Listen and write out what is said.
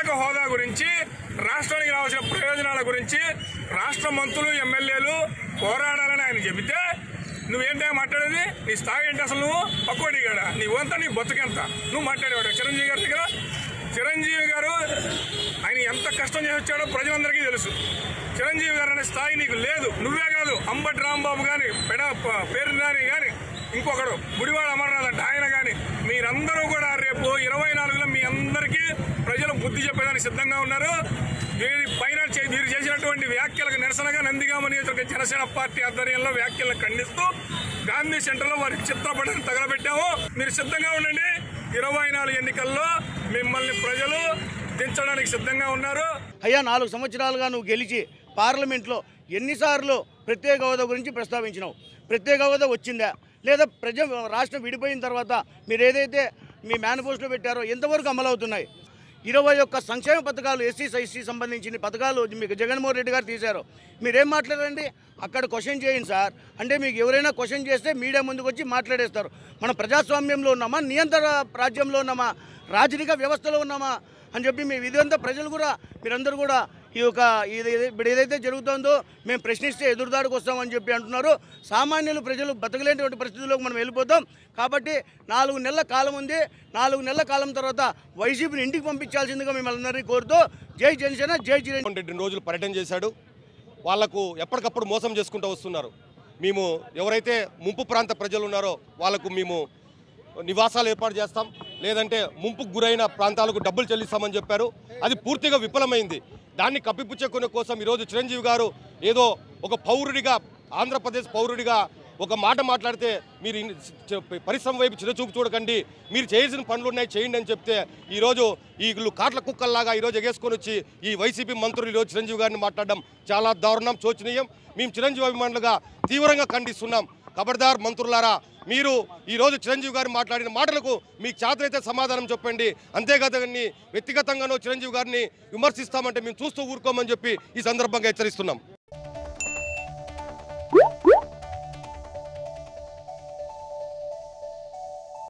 హోదా గురించి రాష్ట్రానికి రావాల్సిన ప్రయోజనాల గురించి రాష్ట్ర మంత్రులు ఎమ్మెల్యేలు పోరాడాలని ఆయన చెబితే నువ్వేంటే మాట్లాడేది నీ స్థాయి ఏంటి అసలు నువ్వు పక్కోడి గడ నీ వంత నీ బతుకెంత నువ్వు మాట్లాడేవాడు చిరంజీవి గారి దగ్గర చిరంజీవి గారు ఆయన ఎంత కష్టం చేసి వచ్చాడో ప్రజలందరికీ తెలుసు చిరంజీవి గారు అనే స్థాయి నీకు లేదు నువ్వే కాదు అంబటి రాంబాబు కానీ పెడ పేరు నాని కానీ ఇంకొకడు గుడివాడ అమర్నాథ్ అంటే ఆయన కానీ మీరందరూ కూడా రేపు ఇరవై నాలుగులో మీ అందరికీ ప్రజలు బుద్ధి చెప్పేదానికి సిద్ధంగా ఉన్నారు దీని పైన చే- మీరు చేసినటువంటి వ్యాఖ్యలకు నిరసనగా నందిగామ నియోజకవర్గ జనసేన పార్టీ ఆధ్వర్యంలో వ్యాఖ్యలను ఖండిస్తూ గాంధీ సెంటర్లో వారి చిత్రపటాన్ని తగలబెట్టాము మీరు సిద్ధంగా ఉండండి ఇరవై నాలుగు ఎన్నికల్లో మిమ్మల్ని ప్రజలు దించడానికి సిద్ధంగా ఉన్నారు అయ్యా నాలుగు సంవత్సరాలుగా నువ్వు గెలిచి పార్లమెంట్లో ఎన్నిసార్లు ప్రత్యేక హోదా గురించి ప్రస్తావించినావు ప్రత్యేక హోదా వచ్చిందా లేదా ప్రజ రాష్ట్రం విడిపోయిన తర్వాత మీరు ఏదైతే మీ మేనిఫెస్టోలో పెట్టారో ఎంతవరకు అమలవుతున్నాయి ఇరవై ఒక్క సంక్షేమ పథకాలు ఎస్సీ ఎస్సీ సంబంధించిన పథకాలు మీకు జగన్మోహన్ రెడ్డి గారు తీశారు మీరేం మాట్లాడండి అక్కడ క్వశ్చన్ చేయండి సార్ అంటే మీకు ఎవరైనా క్వశ్చన్ చేస్తే మీడియా ముందుకు వచ్చి మాట్లాడేస్తారు మన ప్రజాస్వామ్యంలో ఉన్నామా నియంత్రణ రాజ్యంలో ఉన్నామా రాజరిక వ్యవస్థలో ఉన్నామా అని చెప్పి మీ ఇదంతా ప్రజలు కూడా మీరందరూ కూడా ఈ యొక్క ఇది ఇది- ఇప్పుడు ఏదైతే జరుగుతుందో మేము ప్రశ్నిస్తే ఎదురుదాడికి వస్తామని చెప్పి అంటున్నారు సామాన్యులు ప్రజలు బతకలేనటువంటి పరిస్థితుల్లోకి మనం వెళ్ళిపోతాం కాబట్టి నాలుగు నెలల కాలం ఉంది నాలుగు నెలల కాలం తర్వాత వైసీపీని ఇంటికి పంపించాల్సిందిగా మిమ్మల్ని అందరినీ కోరుతూ జై జనసేన జై చిరంజీవి జగన్మోహన్ రెడ్డి రోజులు పర్యటన చేశాడు వాళ్లకు ఎప్పటికప్పుడు మోసం చేసుకుంటూ వస్తున్నారు మేము ఎవరైతే ముంపు ప్రాంత ప్రజలు ఉన్నారో వాళ్లకు మేము నివాసాలు ఏర్పాటు చేస్తాం లేదంటే ముంపుకు గురైన ప్రాంతాలకు డబ్బులు చెల్లిస్తామని చెప్పారు అది పూర్తిగా విఫలమైంది దాన్ని కప్పిపుచ్చుకునే కోసం ఈరోజు చిరంజీవి గారు ఏదో ఒక పౌరుడిగా ఆంధ్రప్రదేశ్ పౌరుడిగా ఒక మాట మాట్లాడితే మీరు ఇన్ని చ- పరిశ్రమ వైపు చిరచూపు చూడకండి మీరు చేయాల్సిన పనులు ఉన్నాయి చేయండి అని చెప్తే ఈరోజు ఈ వీళ్ళు కాట్ల కుక్కల్లాగా ఈరోజు ఎగేసుకొని వచ్చి ఈ వైసీపీ మంత్రులు ఈరోజు చిరంజీవి గారిని మాట్లాడడం చాలా దారుణం శోచనీయం మేము చిరంజీవి అభిమానులుగా తీవ్రంగా ఖండిస్తున్నాం ఖబర్దార్ మంత్రులారా మీరు ఈరోజు చిరంజీవి గారు మాట్లాడిన మాటలకు మీకు చేతనైతే సమాధానం చెప్పండి అంతేకాదని వ్యక్తిగతంగానో చిరంజీవి గారిని విమర్శిస్తామంటే మేము చూస్తూ ఊరుకోమని చెప్పి ఈ సందర్భంగా హెచ్చరిస్తున్నాం